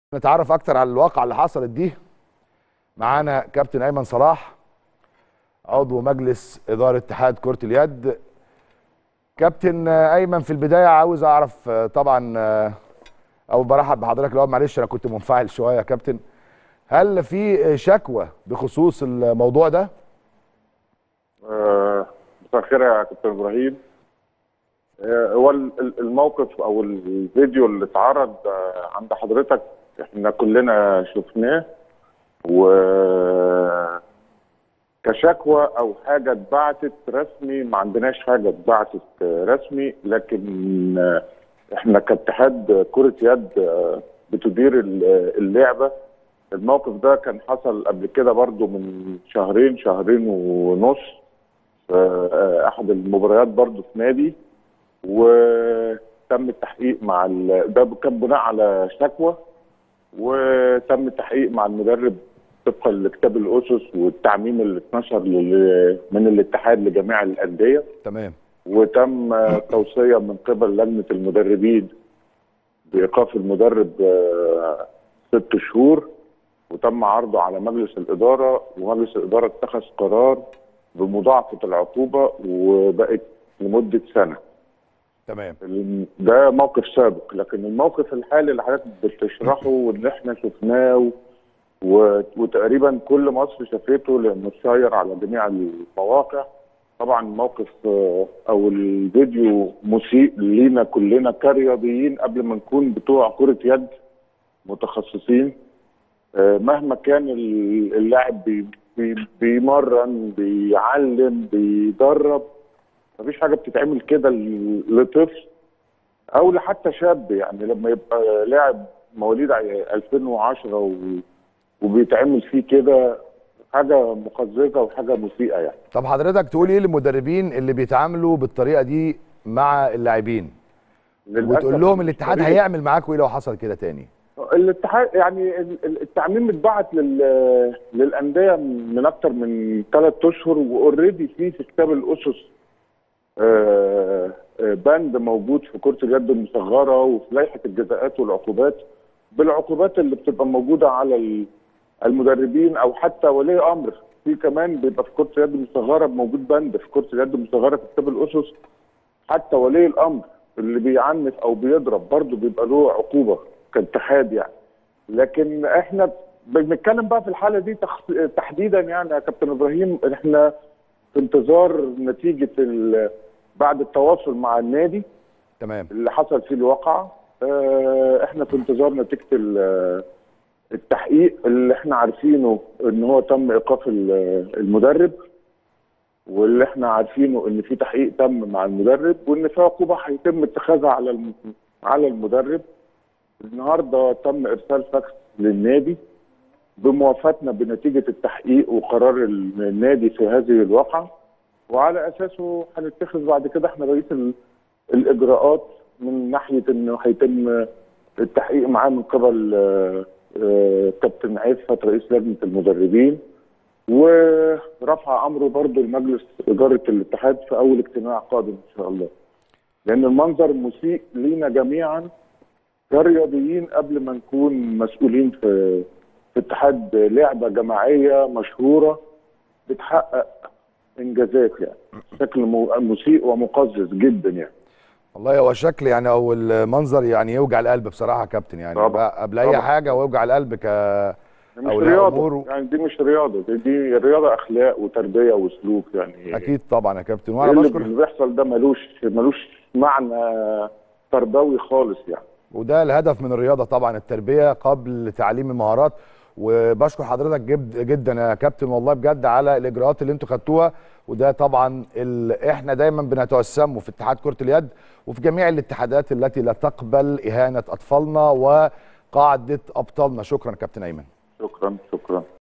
نتعرف اكتر على الواقعه اللي حصلت دي معانا كابتن ايمن صلاح عضو مجلس اداره اتحاد كره اليد كابتن ايمن في البدايه عاوز اعرف طبعا او برحب بحضرتك الاول معلش انا كنت منفعل شويه يا كابتن هل في شكوى بخصوص الموضوع ده آه، مساء الخير يا كابتن ابراهيم آه، هو ال- الموقف او الفيديو اللي اتعرض آه، عند حضرتك احنا كلنا شفناه و كشكوى او حاجه اتبعتت رسمي ما عندناش حاجه اتبعتت آه، رسمي لكن آه، احنا كاتحاد كره يد آه، بتدير ال- اللعبه الموقف ده كان حصل قبل كده برضو من شهرين شهرين ونص آه، احد المباريات برضو في نادي وتم التحقيق مع ال... ده كان بناء على شكوى وتم التحقيق مع المدرب طبقا لكتاب الاسس والتعميم اللي اتنشر لل... من الاتحاد لجميع الانديه تمام وتم آه، توصيه من قبل لجنه المدربين بايقاف المدرب آه، ست شهور وتم عرضه على مجلس الاداره ومجلس الاداره اتخذ قرار بمضاعفه العقوبه وبقت لمده سنه. تمام ال- ده موقف سابق لكن الموقف الحالي اللي حضرتك بتشرحه واللي احنا شفناه و... و... وتقريبا كل مصر شافته لانه اتشير على جميع المواقع طبعا الموقف آه، او الفيديو مسيء لينا كلنا كرياضيين قبل ما نكون بتوع كرة يد متخصصين آه، مهما كان ال- اللاعب بي... بي... بيمرن بيعلم بيدرب مفيش حاجه بتتعمل كده ل- لطفل او لحتى شاب يعني لما يبقى لاعب مواليد ع- 2010 و... وبيتعمل فيه كده حاجه مقززه وحاجه مسيئه يعني طب حضرتك تقول ايه للمدربين اللي بيتعاملوا بالطريقه دي مع اللاعبين للأسف وتقول لهم الاتحاد الطريقة- هيعمل معاكم ايه لو حصل كده تاني الاتحاد يعني ال- ال- التعميم اتبعت لل... للانديه من اكتر من ثلاث اشهر واوريدي في في كتاب الاسس آه، آه، بند موجود في كره اليد المصغره وفي لائحه الجزاءات والعقوبات بالعقوبات اللي بتبقى موجوده على ال- المدربين او حتى ولي امر في كمان بيبقى في كره اليد المصغره موجود بند في كره اليد المصغره في كتاب الاسس حتى ولي الامر اللي بيعنف او بيضرب برضه بيبقى له عقوبه كاتحاد يعني لكن احنا بنتكلم بقى في الحاله دي تخ- تحديدا يعني يا كابتن ابراهيم احنا في انتظار نتيجه ال- بعد التواصل مع النادي تمام اللي حصل فيه الواقعه اه، احنا في انتظار نتيجه ال- التحقيق اللي احنا عارفينه ان هو تم ايقاف ال- المدرب واللي احنا عارفينه ان في تحقيق تم مع المدرب وان في عقوبه هيتم اتخاذها على الم- على المدرب النهارده تم ارسال فاكس للنادي بموافاتنا بنتيجه التحقيق وقرار النادي في هذه الواقعه وعلى اساسه هنتخذ بعد كده احنا بقيه ال- الاجراءات من ناحيه انه هيتم التحقيق معاه من قبل آه، آه، كابتن عفت رئيس لجنه المدربين ورفع امره برضه لمجلس اداره الاتحاد في اول اجتماع قادم ان شاء الله. لان المنظر مسيء لينا جميعا كرياضيين قبل ما نكون مسؤولين في في اتحاد لعبه جماعيه مشهوره بتحقق انجازات يعني بشكل مو- مسيء ومقزز جدا يعني. والله هو شكل يعني او المنظر يعني يوجع القلب بصراحه يا كابتن يعني طبعا. بقى قبل اي طبعا. حاجه ويوجع القلب ك مش أولياء رياضه أمور. يعني دي مش رياضه دي, دي رياضه اخلاق وتربيه وسلوك يعني اكيد طبعا يا كابتن إيه وانا اللي بشكر اللي بيحصل ده ملوش ملوش معنى تربوي خالص يعني وده الهدف من الرياضه طبعا التربيه قبل تعليم المهارات وبشكر حضرتك جد جدا يا كابتن والله بجد على الاجراءات اللي انتوا خدتوها وده طبعا ال... احنا دايما بنتوسمه في اتحاد كره اليد وفي جميع الاتحادات التي لا تقبل اهانه اطفالنا وقاعده ابطالنا شكرا كابتن ايمن شكرا شكرا